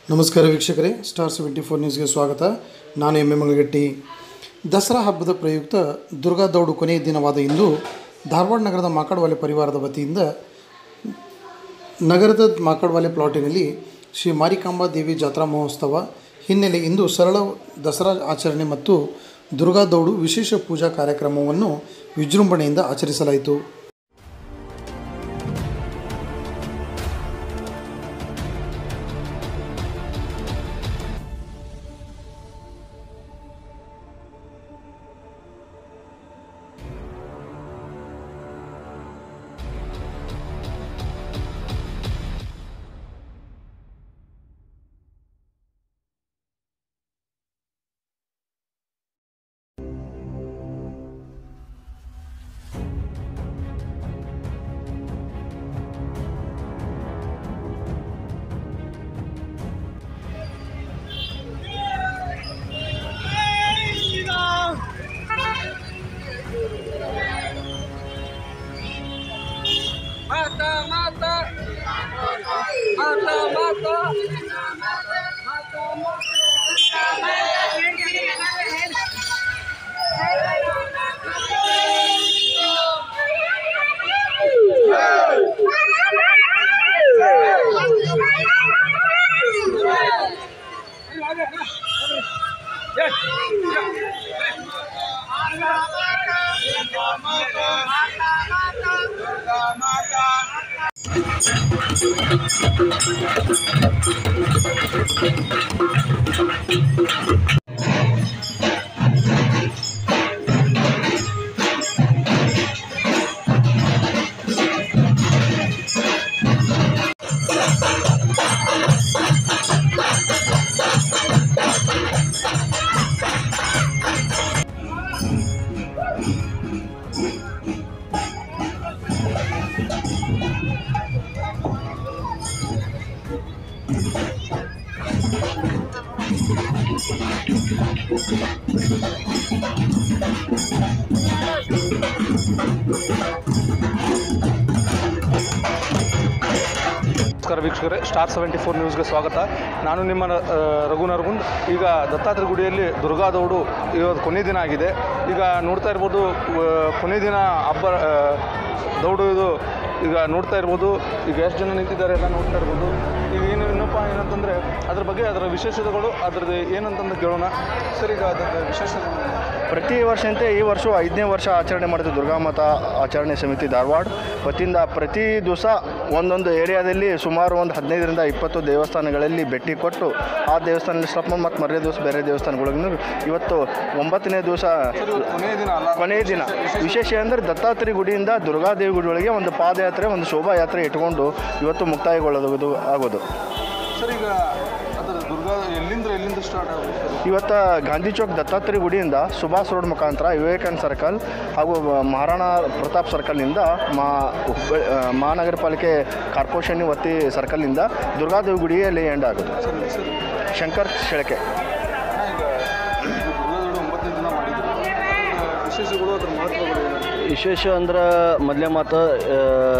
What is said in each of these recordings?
ನಮಸ್ಕಾರ ವೀಕ್ಷಕರೇ star seventy four ನ್ಯೂಸ್ಗೆ ಸ್ವಾಗತ ನಾನು ಎಮ್ ಎ ಮಂಗಗಟ್ಟಿ ದಸರಾ ಹಬ್ಬದ ಪ್ರಯುಕ್ತ ದುರ್ಗಾ ದೌಡು ಕೊನೆಯ ದಿನವಾದ ಇಂದು ಧಾರವಾಡ ನಗರದ ಮಾಕಡವಾಲೆ ಪರಿವಾರದ ವತಿಯಿಂದ ನಗರದ ಮಾಕಡವಾಲೆ ಪ್ಲಾಟಿನಲ್ಲಿ ಶ್ರೀ ಮಾರಿಕಾಂಬಾ ದೇವಿ ಜಾತ್ರಾ ಮಹೋತ್ಸವ ಹಿನ್ನೆಲೆ ಇಂದು ಸರಳ ದಸರಾ ಆಚರಣೆ ಮತ್ತು ದುರ್ಗಾ ದೌಡು ವಿಶೇಷ ಪೂಜಾ ಕಾರ್ಯಕ್ರಮವನ್ನು ವಿಜೃಂಭಣೆಯಿಂದ ಆಚರಿಸಲಾಯಿತು Mata, mata. Mata, mata. Mata, mata. ನಮಸ್ಕಾರ ವೀಕ್ಷಕರೇ ಸ್ಟಾರ್ ಸೆವೆಂಟಿ ಫೋರ್ ನ್ಯೂಸ್ಗೆ ಸ್ವಾಗತ ನಾನು ನಿಮ್ಮ ಆ, ರಘು ನರಗುಂದ್ ಈಗ ದತ್ತಾತ್ರೇಯ ಗುಡಿಯಲ್ಲಿ ದುರ್ಗಾ ದೌಡು ಇವತ್ತು ಕೊನೆ ದಿನ ಆಗಿದೆ ಈಗ ನೋಡ್ತಾ ಇರ್ಬೋದು ಆ, ಕೊನೆ ದಿನ ಹಬ್ಬ ಆ, ದೌಡು ಇದು ಈಗ ನೋಡ್ತಾ ಇರ್ಬೋದು ಈಗ ಎಷ್ಟು ಜನ ನಿಂತಿದ್ದಾರೆ ಎಲ್ಲ ನೋಡ್ತಾ ಇರ್ಬೋದು ಈಗ ಏನು ಏನಪ್ಪ ಏನಂತಂದರೆ ಅದ್ರ ಬಗ್ಗೆ ಅದರ ವಿಶೇಷತೆಗಳು ಅದ್ರದ್ದು ಏನಂತಂದು ಕೇಳೋಣ ಸರ್ ಈಗ ಅದ್ರದ್ದು ವಿಶೇಷತೆ ಪ್ರತಿ ವರ್ಷಂತೆ ಈ ವರ್ಷ ಐದನೇ ವರ್ಷ ಆಚರಣೆ ಮಾಡಿದ್ದು ದುರ್ಗಾಮಾತ ಆಚರಣೆ ಸಮಿತಿ ಧಾರವಾಡ ವತಿಯಿಂದ ಪ್ರತಿ ದಿವಸ ಒಂದೊಂದು ಏರಿಯಾದಲ್ಲಿ ಸುಮಾರು ಒಂದು ಹದಿನೈದರಿಂದ ಇಪ್ಪತ್ತು ದೇವಸ್ಥಾನಗಳಲ್ಲಿ ಭೇಟಿ ಕೊಟ್ಟು ಆ ದೇವಸ್ಥಾನದಲ್ಲಿ ಸ್ಟಾಪ್ ಮಾಡಿ ಮತ್ತು ಮರನೇ ದಿವಸ ಬೇರೆ ದೇವಸ್ಥಾನಗಳಿಗೆ ಇವತ್ತು ಒಂಬತ್ತನೇ ದಿವಸ ಕೊನೆಯ ದಿನ ಅಲ್ಲ ಕೊನೆಯ ದಿನ ವಿಶೇಷ ಅಂದರೆ ದತ್ತಾತ್ರೇಯ ಗುಡಿಯಿಂದ ದುರ್ಗಾದೇವಿ ಗುಡಿಯೊಳಗೆ ಒಂದು ಪಾದಯಾತ್ರೆ ಒಂದು ಶೋಭಾಯಾತ್ರೆ ಇಟ್ಕೊಂಡು ಇವತ್ತು ಮುಕ್ತಾಯಗೊಳ್ಳೋದು ಆಗೋದು ಸರ್ ಈಗ ಅದರ ದುರ್ಗಾ ಎಲ್ಲಿಂದ ಎಲ್ಲಿಂದ ಸ್ಟಾರ್ಟ್ ಆಗುತ್ತೆ ಇವತ್ತು ಗಾಂಧಿ ಚೌಕ್ ದತ್ತಾತ್ರೇಯ ಗುಡಿಯಿಂದ ಸುಭಾಷ್ ರೋಡ್ ಮುಖಾಂತರ ವಿವೇಕಾನಂದ ಸರ್ಕಲ್ ಹಾಗೂ ಮಹಾರಾಣಾ ಪ್ರತಾಪ್ ಸರ್ಕಲ್ನಿಂದ ಮಾ ಹುಬ್ಬಳ್ಳಿ ಆ, ಮಹಾನಗರ ಪಾಲಿಕೆ ಕಾರ್ಪೊರೇಷನ್ ವತಿ ಸರ್ಕಲ್ನಿಂದ ದುರ್ಗಾದೇವಿ ಗುಡಿಯಲ್ಲಿ ಎಂಡ್ ಆಗೋದು ಶಂಕರ್ ಶೆಳಕೆ ಈಗ ಇದು ದುರ್ಗಾದೌಡು ಒಂಬತ್ತನೇ ದಿನ ಮಾಡಿದ್ರು ಅದ್ರ ವಿಶೇಷಗಳು ಅದ್ರ ಮಹತ್ವಗಳು ಏನು? ವಿಶೇಷ ಅಂದ್ರೆ ಮೊದಲೇ ಮಾತು ಆ,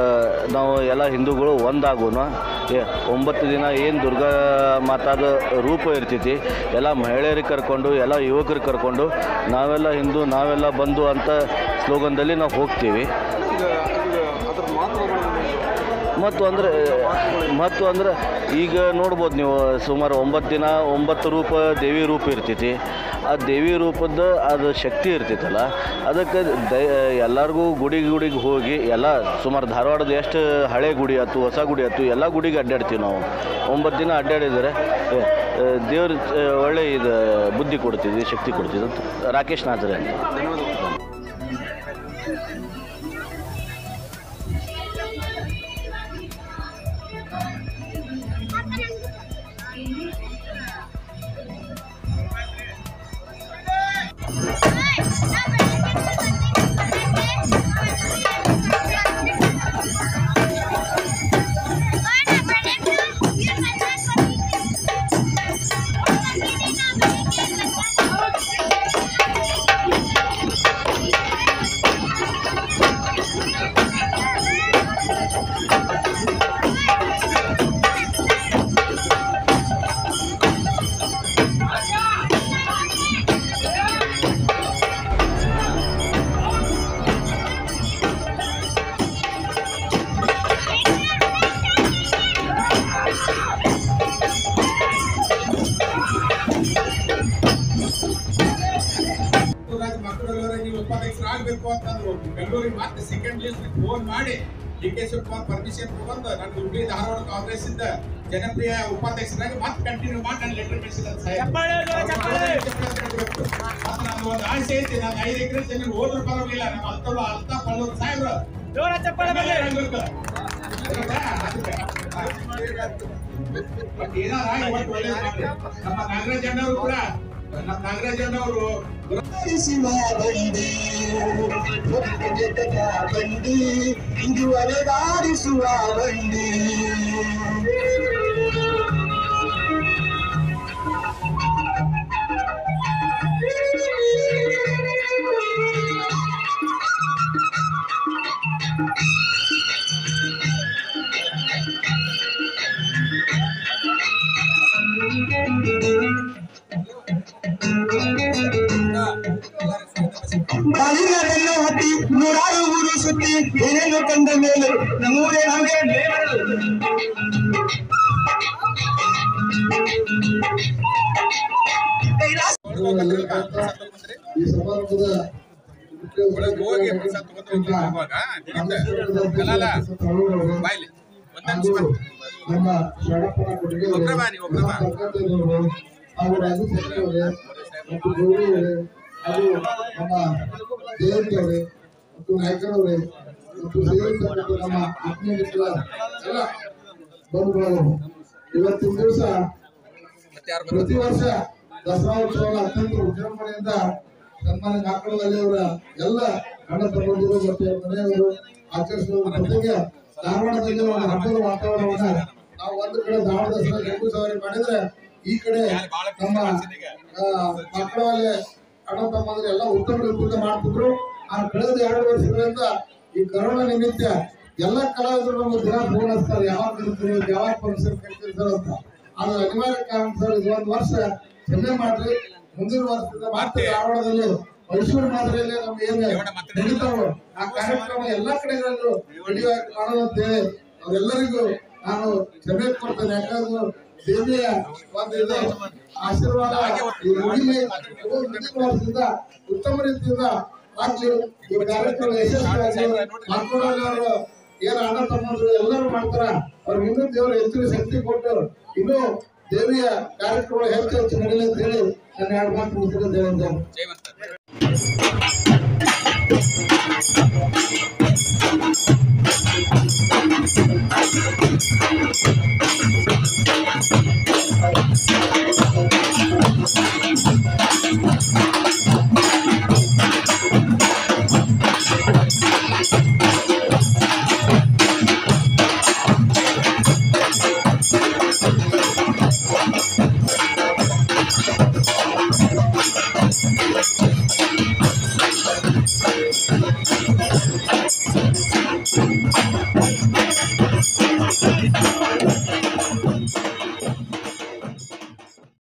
ನಾವು ಎಲ್ಲ ಹಿಂದೂಗಳು ಒಂದಾಗೋಣ ಏ- ಒಂಬತ್ತು ದಿನ ಏನು ದುರ್ಗಾ ಮಾತಾದ ರೂಪ ಇರ್ತೈತಿ ಎಲ್ಲ ಮಹಿಳೆಯರಿಗೆ ಕರ್ಕೊಂಡು ಎಲ್ಲ ಯುವಕರಿಗೆ ಕರ್ಕೊಂಡು ನಾವೆಲ್ಲ ಹಿಂದೂ ನಾವೆಲ್ಲ ಬಂಧು ಅಂತ ಸ್ಲೋಗನ್ದಲ್ಲಿ ನಾವು ಹೋಗ್ತೀವಿ ಈಗ ಈಗ ಅದ್ರ ಮಹತ್ವಗಳು ಏನು? ಮತ್ತು ಅಂದರೆ ಮತ್ತು ಅಂದ್ರೆ ಈಗ ನೋಡ್ಬೋದು ನೀವು ಸುಮಾರು ಒಂಬತ್ತು ದಿನ ಒಂಬತ್ತು ರೂಪ ದೇವಿ ರೂಪ ಇರ್ತೈತಿ ಆ ದೇವಿ ರೂಪದ ಅದು ಶಕ್ತಿ ಇರ್ತೈತಲ್ಲ ಅದಕ್ಕೆ ದೈ ಎಲ್ಲರಿಗೂ ಗುಡಿ ಗುಡಿಗೆ ಹೋಗಿ ಎಲ್ಲ ಸುಮಾರು ಧಾರವಾಡದ ಎಷ್ಟು ಹಳೆ ಗುಡಿ ಆಯ್ತು ಹೊಸ ಗುಡಿ ಆಯ್ತು ಎಲ್ಲ ಗುಡಿಗೆ ಅಡ್ಡಾಡ್ತೀವಿ ನಾವು ಒಂಬತ್ತು ದಿನ ಅಡ್ಡಾಡಿದರೆ ದೇವ್ರ ಒಳ್ಳೆ ಇದು ಬುದ್ಧಿ ಕೊಡ್ತಿದ್ವಿ ಶಕ್ತಿ ಕೊಡ್ತಿದ್ವಿ ಅಂತ ರಾಕೇಶ್ ನಾಥರೆ ಅಂತ Thank you. ಮಾಡ್ಬೇಕು ಅಂತಂದ್ರು ಬೆಂಗಳೂರಿಗೆ ಮತ್ತೆ ಸೆಕೆಂಡ್ ಲಿಸ್ಟ್ ಫೋನ್ ಮಾಡಿ ಡಿ ಕೆ ಶಿವಕುಮಾರ್ ಪರ್ಮಿಷನ್ ತಗೊಂಡು ನಾನು ಹುಬ್ಳಿ ಧಾರವಾಡ ಕಾಂಗ್ರೆಸ್ ಇಂದ ಜನಪ್ರಿಯ ಉಪಾಧ್ಯಕ್ಷರಾಗಿ ಮತ್ತೆ ಕಂಟಿನ್ಯೂ ಮಾಡಿ ನಾನು ಲೆಟರ್ ಕಳಿಸಿದ ನಾನು ಒಂದು ಆಸೆ ಐತಿ ನಾನು ಐದು ಎಕರೆ ಜಮೀನು ಹೋದ್ರು ಪರವಾಗಿಲ್ಲ ನಮ್ಮ ಅಲ್ತಲ್ಲ ಅಲ್ತಾ ಪಲ್ಲೂರು ಸಾಹೇಬ್ರು ಆಗ್ಬೇಕು. ಹೌದಾ? ಬಟ್ ಏನಾರ ಆಗಿ ಒಟ್ಟು ಒಳ್ಳೇದು ಮಾಡ್ರಿ. ನಮ್ಮ ನಾಗರಾಜ್ ಅಣ್ಣವರು ಕೂಡ ನಮ್ಮ ನಾಗರಾಜ್ ಅಣ್ಣವರು ಸುವ ಬಂಡಿ ಜೊತೆಗ ಬಂಡಿ ಇಂದು ಅಲೆದಾಡಿಸುವ ಬಂಡಿ ಬಾಲಿಗರನ್ನು ಹತ್ತಿ ನೂರಾರು ಊರು ಸುತ್ತಿ ಏನೇನು ಕಂಡ ಮೇಲೆ ನಮ್ಮೂರೇ ನಮಗೆ ಈ ಸಮಾರಂಭದ ಒಳಗೆ ಹೋಗಿ ಪ್ರಸಾದ ತಗೊಂಡು ಹೋಗುವಾಗ ಅಲ್ಲಲ್ಲ ಬಾಯ್ಲಿ ಒಂದ್ ನಿಮಿಷ ಹಾಗೂ ಬನ್ನಿ. ನಮ್ಮ ಶರಣಪ್ಪನ ಕೊಡುಗೆ ಒಬ್ರೇ ಬಾ ನೀವು, ಒಬ್ರೇ ಬಾ. ಹಾಗೂ ರಾಜು ಅವರೇ ಮತ್ತು ಗೌರಿ ಅವರೇ ಹಾಗೂ ನಮ್ಮ ಜಯಂತ್ ಅವರೇ ಮತ್ತು ನಾಯ್ಕರವರೇ ಮತ್ತು ಸೇರಿರ್ತಕ್ಕಂಥ ನಮ್ಮ ಆತ್ಮೀಯ ಮಿತ್ರ ಎಲ್ಲ ಬಂಧುಗಳು ಇವತ್ತಿನ ದಿವಸ ಮತ್ತೆ ಯಾರು ಪ್ರತಿ ವರ್ಷ ದಸರಾ ಉತ್ಸವ ಅತ್ಯಂತ ವಿಜೃಂಭಣೆಯಿಂದ ಸನ್ಮಾನ್ಯ ನಾಲ್ಕಳದಲ್ಲಿ ಅವರ ಎಲ್ಲ ಅಣ್ಣ ತಮ್ಮಂದಿರು ಮತ್ತು ಅವ್ರ ಮನೆಯವರು ಆಚರಿಸುವ ಜೊತೆಗೆ ಧಾರವಾಡದಲ್ಲಿ ಒಂದು ಹಬ್ಬದ ವಾತಾವರಣವನ್ನ ನಾವು ಒಂದು ಕಡೆ ಧಾರವಾಡ ದಸರಾ ಜಂಬೂ ಸವಾರಿ ಮಾಡಿದ್ರೆ ಈ ಕಡೆ ನಮ್ಮ ಮಕ್ಕಳಲ್ಲಿ ಅಣ್ಣ ತಮ್ಮಂದಿರು ಎಲ್ಲ ಉತ್ತಮ ರೀತಿಯಿಂದ ಮಾಡ್ತಿದ್ರು ಆ ಕಳೆದ ಎರಡು ವರ್ಷಗಳಿಂದ ಈ ಕರೋನಾ ನಿಮಿತ್ತ ಎಲ್ಲ ಕಲಾವಿದರು ನಮ್ಗೆ ದಿನ ಫೋನ್ ಹಚ್ತಾರೆ ಯಾವಾಗ ಕರಿತೀರಿ ಯಾವಾಗ ಫಂಕ್ಷನ್ ಕರಿತೀರಿ ಸರ್ ಅಂತ ಅದು ಅನಿವಾರ್ಯ ಕಾರಣ ಸರ್ ಇದು ಒಂದು ವರ್ಷ ಕ್ಷಮೆ ಮಾಡ್ರಿ ಮುಂದಿನ ವರ್ಷದಿಂದ ಮತ್ತೆ ಧಾರವಾಡದಲ್ಲಿ ಮೈಸೂರು ಮಾದರಿಯಲ್ಲಿ ನಮ್ಗೆ ಏನು ನಡೀತಾವೋ ಆ ಕಾರ್ಯಕ್ರಮ ಎಲ್ಲಾ ಕಡೆಗಳಲ್ಲೂ ನಡೆಯುವಾಗ ಮಾಡೋದಂತೇಳಿ ಅವರೆಲ್ಲರಿಗೂ ನಾನು ಕ್ಷಮೆ ಕೊಡ್ತೇನೆ ಯಾಕಂದ್ರೆ ದೇವಿಯ ಒಂದು ಇದು ಆಶೀರ್ವಾದ ಈ ಮುಗಿಲಿ ಇದು ಮುಂದಿನ ವರ್ಷದಿಂದ ಉತ್ತಮ ರೀತಿಯಿಂದ ಆಗ್ಲಿ ಈ ಕಾರ್ಯಕ್ರಮ ಯಶಸ್ವಿಯಾಗಿ ಮಾಡ್ಕೊಂಡಾಗ ಅವರು ಏನ್ ಅಣ್ಣ ತಮ್ಮಂದ್ರು ಎಲ್ಲರೂ ಮಾಡ್ತಾರ ಅವ್ರಿಗೆ ಇನ್ನೂ ದೇವರು ಹೆಚ್ಚಿನ ಶಕ್ತಿ ಕೊಟ್ಟು ಇನ್ನೂ ದೇವಿಯ ಕಾರ್ಯಕ್ರಮ ಹೆಚ್ಚು ಹೆಚ್ಚು ನಡೀಲಿ ಅಂತ ಹೇಳಿ ನನ್ನ ಎರಡು ಮಾತು ಮುಗಿಸಿದ್ರೆ ಜಯಂತ ಜಯವಂತ ಿ